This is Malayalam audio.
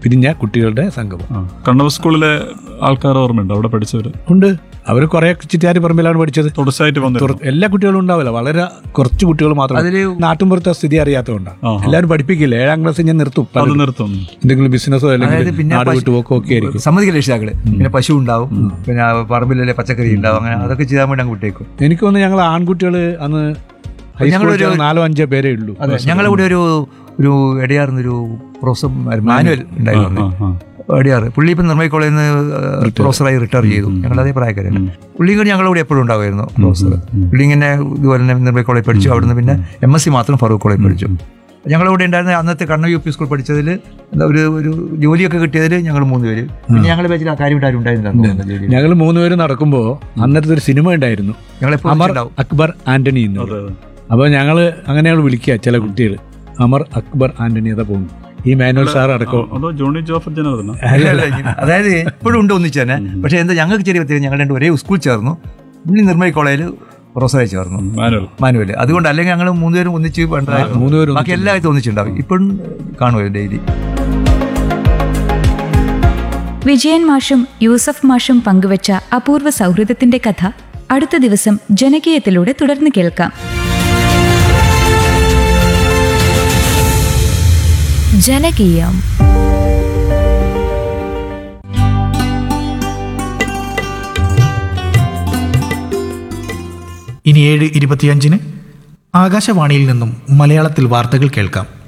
പിരിഞ്ഞ കുട്ടികളുടെ സംഗമം ആ. കണ്ണൂർ സ്കൂളിലെ ആൾക്കാർ ഓർമ്മയുണ്ട് അവിടെ പഠിച്ചവര് ഉണ്ട് അവർ കുറെ ചിറ്റാരി പറമ്പിലാണ് പഠിച്ചത് തുടർച്ചയായിട്ട് വന്നിരുന്നു തുറ- എല്ലാ കുട്ടികളും ഉണ്ടാവില്ല വളരെ കുറച്ച് കുട്ടികൾ മാത്രം അതില് നാട്ടിൻപുറത്തെ സ്ഥിതി അറിയാത്തതുകൊണ്ടാണ് ആ. എല്ലാവരും പഠിപ്പിക്കില്ല ഏഴാം ക്ലാസ് ഞാൻ നിർത്തും അത് പലരും. നിർത്തും എന്തെങ്കിലും ബിസിനസ്സോ അതായത് അല്ലെങ്കിൽ പിന്നെ നാട് പശു- വിട്ടുപോക്കോ ഒക്കെ ആയിരിക്കും സമ്മതിക്കില്ല രക്ഷിതാക്കള് പിന്നെ പശു ഉണ്ടാവും പിന്നെ പറമ്പിലെ പച്ചക്കറി ഉണ്ടാവും അങ്ങനെ അതൊക്കെ ചെയ്യാൻ വേണ്ടി അങ്ങ് വിട്ടേക്കും എനിക്ക് തോന്നുന്നു ഞങ്ങൾ ആൺകുട്ടികൾ അന്ന് ഹൈസ്കൂളിൽ ഞങ്ങളൊരു- ചേർന്ന് നാലോ അഞ്ചോ പേരേ ഉള്ളൂ അതെ ഞങ്ങളുടെ കൂടെ ഒരു ഒരു എടയാർന്നൊരു പ്രൊഫസർ മാനുവൽ ആ, ഉണ്ടായിരുന്നു ആ. എടയാർ പുള്ളി ഇപ്പം നിർമ്മൽ കോളേജിൽ നിന്ന് പ്രൊഫസറായി റിട്ടയർ ചെയ്തു ഞങ്ങളുടെ അതേ പ്രായക്കാരാണ് പുള്ളി കൂടി ഞങ്ങളുടെ കൂടെ എപ്പോഴും ഉണ്ടാവുമായിരുന്നു പ്രൊഫസർ പുള്ളി ഇങ്ങനെ ഇതുപോലെ തന്നെ നിർമ്മൽ കോളേജ് പഠിച്ചു അവിടുന്ന് പിന്നെ എം എസ് സി മാത്രം ഫറൂഖ് കോളേജ് പഠിച്ചു ഞങ്ങളുടെ കൂടെ ഉണ്ടായിരുന്ന അന്നത്തെ കണ്ണൂർ യു പി സ്കൂൾ പഠിച്ചതിൽ ഒരു ഒരു ജോലിയൊക്കെ കിട്ടിയതിൽ ഞങ്ങൾ മൂന്ന് പേര് പിന്നെ ഞങ്ങളുടെ ബാച്ചിൽ ആ കാര്യമായിട്ട് ആരും ഉണ്ടായിരുന്നില്ല ഞങ്ങൾ മൂന്നുപേരും നടക്കുമ്പോൾ അന്നത്തെ ഒരു സിനിമ ഉണ്ടായിരുന്നു ഞങ്ങളെപ്പോഴും അമർ ഉണ്ടാവും അക്ബർ ആന്റണി എന്ന് അതെ, അതെ. അപ്പോൾ ഞങ്ങൾ അങ്ങനെയാണ് വിളിക്കുക ചില കുട്ടികൾ അമർ അക്ബർ ആന്റണി അതാ പോകുന്നു ഈ മാനുവൽ സാർ അടക്കം അതോ ജോണി ജോഫർ ജനാർദ്ദന അതായത് എപ്പോഴും ഉണ്ട് ഒന്നിച്ച് തന്നെ പക്ഷേ എന്താ ഞങ്ങൾക്ക് ചെറിയ വ്യത്യാസം ഞങ്ങൾ രണ്ട് ഒരേ സ്കൂൾ ചേർന്നു പുള്ളി നിർമ്മൽ കോളേജിൽ പ്രൊഫസറായി ചേർന്നു മാനുവൽ മാനുവൽ അതുകൊണ്ട് അല്ലെങ്കിൽ ഞങ്ങൾ മൂന്നുപേരും ഒന്നിച്ച് വേണ്ടതായിരുന്നു മൂന്നുപേരും ബാക്കി എല്ലായിടത്തും ഒന്നിച്ചുണ്ടാവും ഇപ്പോഴും കാണുമല്ലോ ഡെയിലി വിജയൻ മാഷും യൂസഫ് മാഷും പങ്കുവച്ച അപൂർവ സൗഹൃദത്തിന്റെ കഥ അടുത്ത ദിവസം ജനകീയത്തിലൂടെ തുടർന്ന് കേൾക്കാം ജനകീയം ഇനി ഏഴ് ഇരുപത്തിയഞ്ചിന് ആകാശവാണിയിൽ നിന്നും മലയാളത്തിൽ വാർത്തകൾ കേൾക്കാം